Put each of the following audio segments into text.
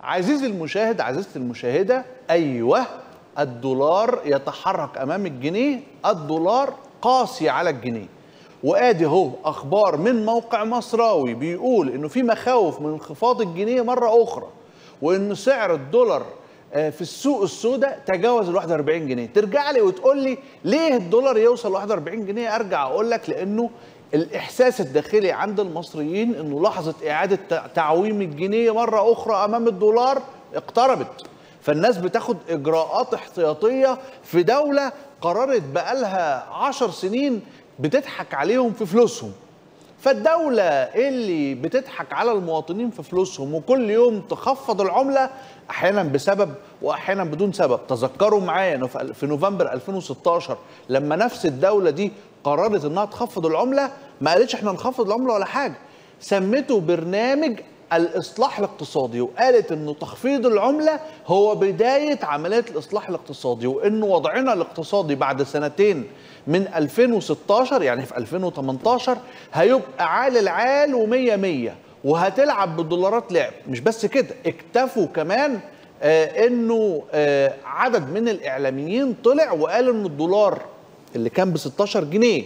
عزيزي المشاهد عزيزتي المشاهده ايوه الدولار يتحرك امام الجنيه الدولار قاسي على الجنيه وادي اهو اخبار من موقع مصراوي بيقول انه في مخاوف من انخفاض الجنيه مره اخرى وان سعر الدولار آه، في السوق السوداء تجاوز ال 41 جنيه ترجع لي وتقول لي ليه الدولار يوصل ل 41 جنيه ارجع اقول لك لانه الاحساس الداخلي عند المصريين انه لحظه اعاده تع- تعويم الجنيه مره اخرى امام الدولار اقتربت فالناس بتاخد اجراءات احتياطيه في دوله قررت بقالها عشر سنين بتضحك عليهم في فلوسهم فالدولة اللي بتضحك على المواطنين في فلوسهم وكل يوم تخفض العملة أحيانا بسبب وأحيانا بدون سبب تذكروا معايا إنه في في نوفمبر 2016 لما نفس الدولة دي قررت إنها تخفض العملة ما قالتش إحنا نخفض العملة ولا حاجة سمته برنامج الإصلاح الاقتصادي وقالت إنه تخفيض العملة هو بداية عملية الإصلاح الاقتصادي وإنه وضعنا الاقتصادي بعد سنتين من 2016 يعني في 2018 هيبقى عال العال و100 100 وهتلعب بالدولارات لعب مش بس كده اكتفوا كمان آه انه آه عدد من الاعلاميين طلع وقال ان الدولار اللي كان ب 16 جنيه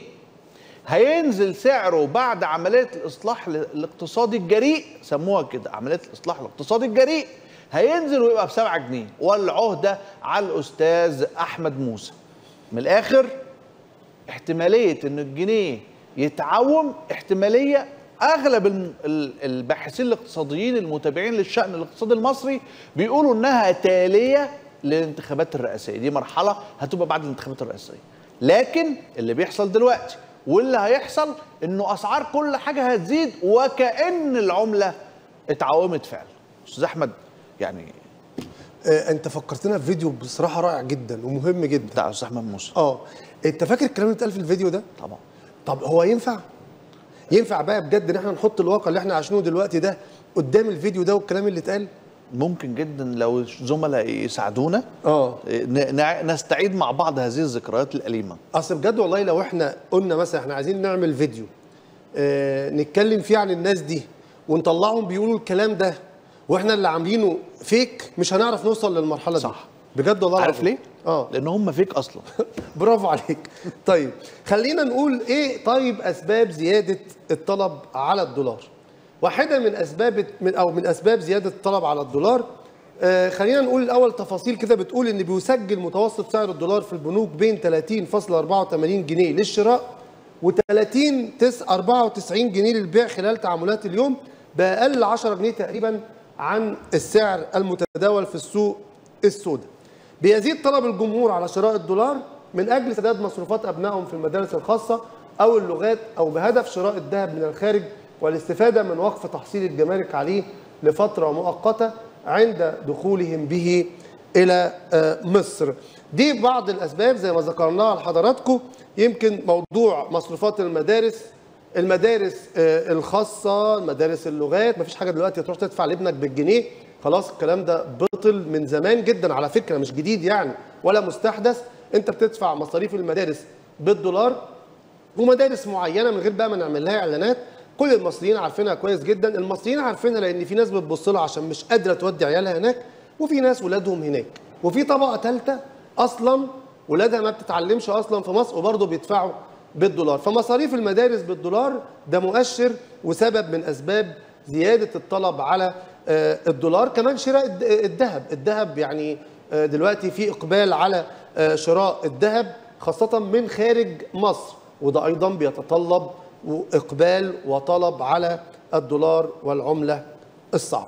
هينزل سعره بعد عمليه الاصلاح الاقتصادي الجريء سموها كده عمليه الاصلاح الاقتصادي الجريء هينزل ويبقى ب 7 جنيه والعهده على الاستاذ احمد موسى من الاخر احتماليه ان الجنيه يتعوم احتماليه اغلب الم- ال- الباحثين الاقتصاديين المتابعين للشان الاقتصادي المصري بيقولوا انها تاليه للانتخابات الرئاسيه دي مرحله هتبقى بعد الانتخابات الرئاسيه لكن اللي بيحصل دلوقتي واللي هيحصل انه اسعار كل حاجه هتزيد وكأن العمله اتعومت فعلا استاذ احمد يعني آه، انت فكرتنا في فيديو بصراحه رائع جدا ومهم جدا بتاع استاذ احمد موسى اه انت فاكر الكلام اللي اتقال في الفيديو ده طبعا طب هو ينفع ينفع بقى بجد ان احنا نحط الواقع اللي احنا عايشينه دلوقتي ده قدام الفيديو ده والكلام اللي اتقال ممكن جدا لو زملاء يساعدونا اه ن- نع- نستعيد مع بعض هذه الذكريات الأليمة اصل بجد والله لو احنا قلنا مثلا احنا عايزين نعمل فيديو اه نتكلم فيه عن الناس دي ونطلعهم بيقولوا الكلام ده واحنا اللي عاملينه فيك مش هنعرف نوصل للمرحله دي صح. بجد والله عارف العظيم. ليه؟ اه لأن هم فيك أصلا برافو عليك طيب خلينا نقول ايه طيب اسباب زياده الطلب على الدولار واحده من اسباب من او من اسباب زياده الطلب على الدولار آه خلينا نقول الاول تفاصيل كده بتقول ان بيسجل متوسط سعر الدولار في البنوك بين 30.84 جنيه للشراء و30 94 جنيه للبيع خلال تعاملات اليوم باقل 10 جنيه تقريبا عن السعر المتداول في السوق السوداء بيزيد طلب الجمهور على شراء الدولار من اجل سداد مصروفات ابنائهم في المدارس الخاصه او اللغات او بهدف شراء الذهب من الخارج والاستفاده من وقف تحصيل الجمارك عليه لفتره مؤقته عند دخولهم به الى آه، مصر. دي بعض الاسباب زي ما ذكرناها لحضراتكم يمكن موضوع مصروفات المدارس المدارس آه، الخاصه مدارس اللغات مفيش حاجه دلوقتي تروح تدفع لابنك بالجنيه خلاص الكلام ده بطل من زمان جدا على فكره مش جديد يعني ولا مستحدث انت بتدفع مصاريف المدارس بالدولار ومدارس معينه من غير بقى ما نعمل لها اعلانات كل المصريين عارفينها كويس جدا المصريين عارفينها لان في ناس بتبص لها عشان مش قادره تودي عيالها هناك وفي ناس ولادهم هناك وفي طبقه ثالثه اصلا ولادها ما بتتعلمش اصلا في مصر وبرضه بيدفعوا بالدولار فمصاريف المدارس بالدولار ده مؤشر وسبب من اسباب زياده الطلب على آه، الدولار كمان شراء الد- الذهب الذهب يعني آه، دلوقتي في اقبال على آه، شراء الذهب خاصه من خارج مصر وده ايضا بيتطلب اقبال وطلب على الدولار والعمله الصعبه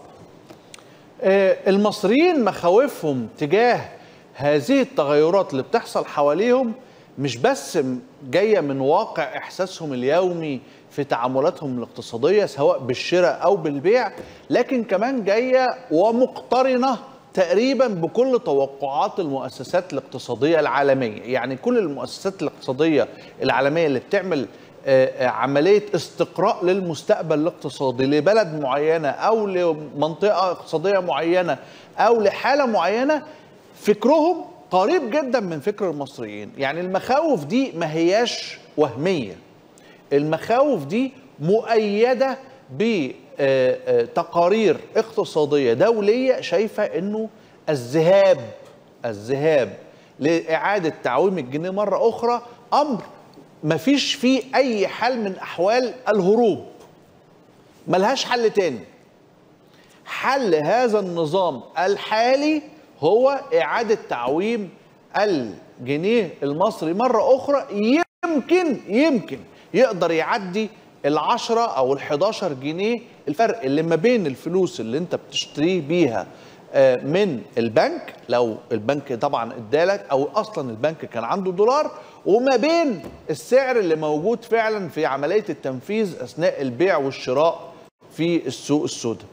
آه، المصريين مخاوفهم تجاه هذه التغيرات اللي بتحصل حواليهم مش بس م- جايه من واقع احساسهم اليومي في تعاملاتهم الاقتصاديه سواء بالشراء او بالبيع لكن كمان جايه ومقترنه تقريبا بكل توقعات المؤسسات الاقتصاديه العالميه يعني كل المؤسسات الاقتصاديه العالميه اللي بتعمل آه، آه، عمليه استقراء للمستقبل الاقتصادي لبلد معينه او لمنطقه اقتصاديه معينه او لحاله معينه فكرهم قريب جدا من فكر المصريين يعني المخاوف دي ما هياش وهميه المخاوف دي مؤيده آه، آه، تقارير اقتصاديه دوليه شايفه انه الذهاب الذهاب لاعاده تعويم الجنيه مره اخرى امر مفيش فيه اي حل من احوال الهروب ملهاش حل تاني حل هذا النظام الحالي هو إعادة تعويم الجنيه المصري مرة أخرى يمكن يمكن يقدر يعدي العشرة أو الحداشر جنيه الفرق اللي ما بين الفلوس اللي أنت بتشتريه بيها آه، من البنك لو البنك طبعا ادالك او اصلا البنك كان عنده دولار وما بين السعر اللي موجود فعلا في عمليه التنفيذ اثناء البيع والشراء في السوق السوداء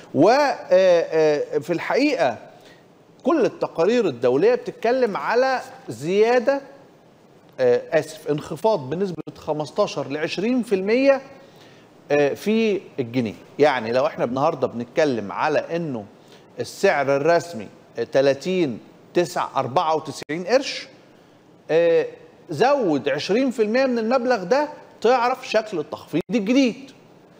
وفي الحقيقه كل التقارير الدوليه بتتكلم على زياده آه، اسف انخفاض بنسبه 15 ل 20% آه، في الجنيه يعني لو احنا النهارده بنتكلم على انه السعر الرسمي آه، 30 9 94 قرش آه، زود 20% من المبلغ ده تعرف شكل التخفيض الجديد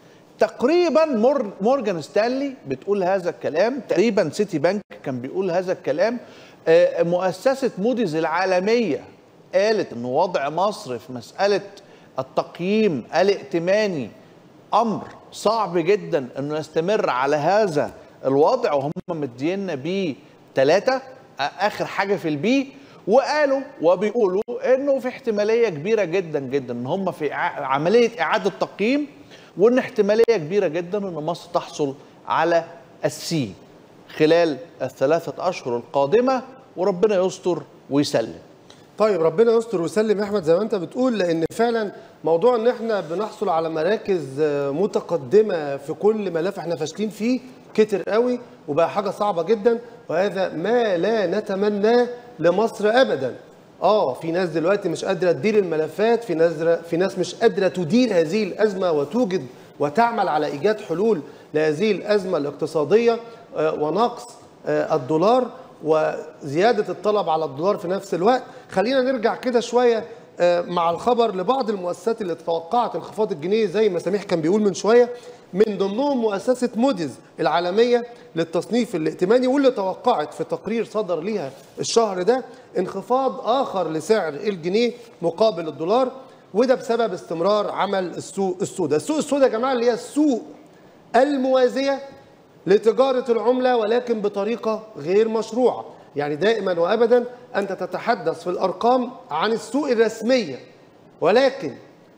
تقريبا مور مورجان ستانلي بتقول هذا الكلام تقريبا سيتي بنك كان بيقول هذا الكلام آه، مؤسسة موديز العالمية قالت ان وضع مصر في مسألة التقييم الائتماني امر صعب جدا انه يستمر على هذا الوضع وهم مدينا بيه ثلاثة اخر حاجة في البي وقالوا وبيقولوا انه في احتمالية كبيرة جدا جدا ان هم في إع- عملية اعادة تقييم وان احتماليه كبيره جدا ان مصر تحصل على السي خلال الثلاثه اشهر القادمه وربنا يستر ويسلم طيب ربنا يستر ويسلم يا احمد زي ما انت بتقول لان فعلا موضوع ان احنا بنحصل على مراكز آه، متقدمه في كل ملف احنا فاشلين فيه كتر قوي وبقى حاجه صعبه جدا وهذا ما لا نتمناه لمصر ابدا اه في ناس دلوقتي مش قادره تدير الملفات في ناس في ناس مش قادره تدير هذه الازمه وتوجد وتعمل على ايجاد حلول لهذه الازمه الاقتصاديه آه، ونقص آه، الدولار وزياده الطلب على الدولار في نفس الوقت خلينا نرجع كده شويه آه، مع الخبر لبعض المؤسسات اللي توقعت انخفاض الجنيه زي ما سميح كان بيقول من شويه من ضمنهم مؤسسه موديز العالميه للتصنيف الائتماني واللي توقعت في تقرير صدر ليها الشهر ده انخفاض اخر لسعر الجنيه مقابل الدولار وده بسبب استمرار عمل السوق السوداء السوق السوداء يا جماعه اللي هي السوق الموازيه لتجارة العملة ولكن بطريقة غير مشروعة يعني دائما وأبدا أنت تتحدث في الأرقام عن السوق الرسمية ولكن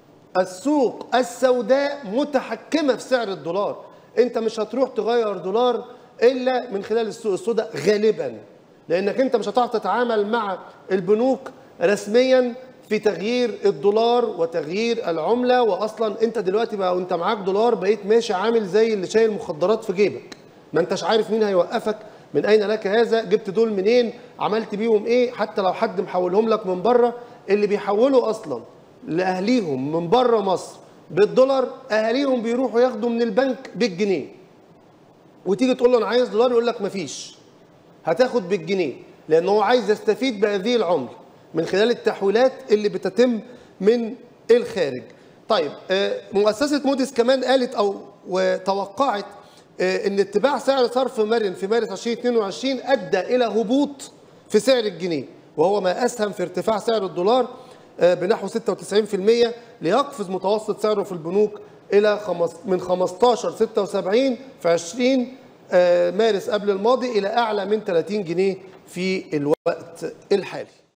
السوق السوداء متحكمة في سعر الدولار أنت مش هتروح تغير دولار إلا من خلال السوق السوداء غالبا لأنك أنت مش هتعرف تتعامل مع البنوك رسميا في تغيير الدولار وتغيير العملة وأصلا أنت دلوقتي بقى وأنت معاك دولار بقيت ماشي عامل زي اللي شايل مخدرات في جيبك ما انتش عارف مين هيوقفك من اين لك هذا جبت دول منين عملت بيهم ايه حتى لو حد محولهم لك من بره اللي بيحولوا اصلا لاهليهم من بره مصر بالدولار اهاليهم بيروحوا ياخدوا من البنك بالجنيه وتيجي تقول له انا عايز دولار يقول لك مفيش هتاخد بالجنيه لان هو عايز يستفيد بهذه العمله من خلال التحويلات اللي بتتم من الخارج طيب آه، مؤسسه موديس كمان قالت او وتوقعت آه، ان اتباع سعر صرف مرن في مارس 2022 ادى الى هبوط في سعر الجنيه وهو ما اسهم في ارتفاع سعر الدولار آه، بنحو 96% ليقفز متوسط سعره في البنوك الى خمس من 15 76 في 20 آه، مارس قبل الماضي الى اعلى من 30 جنيه في الوقت الحالي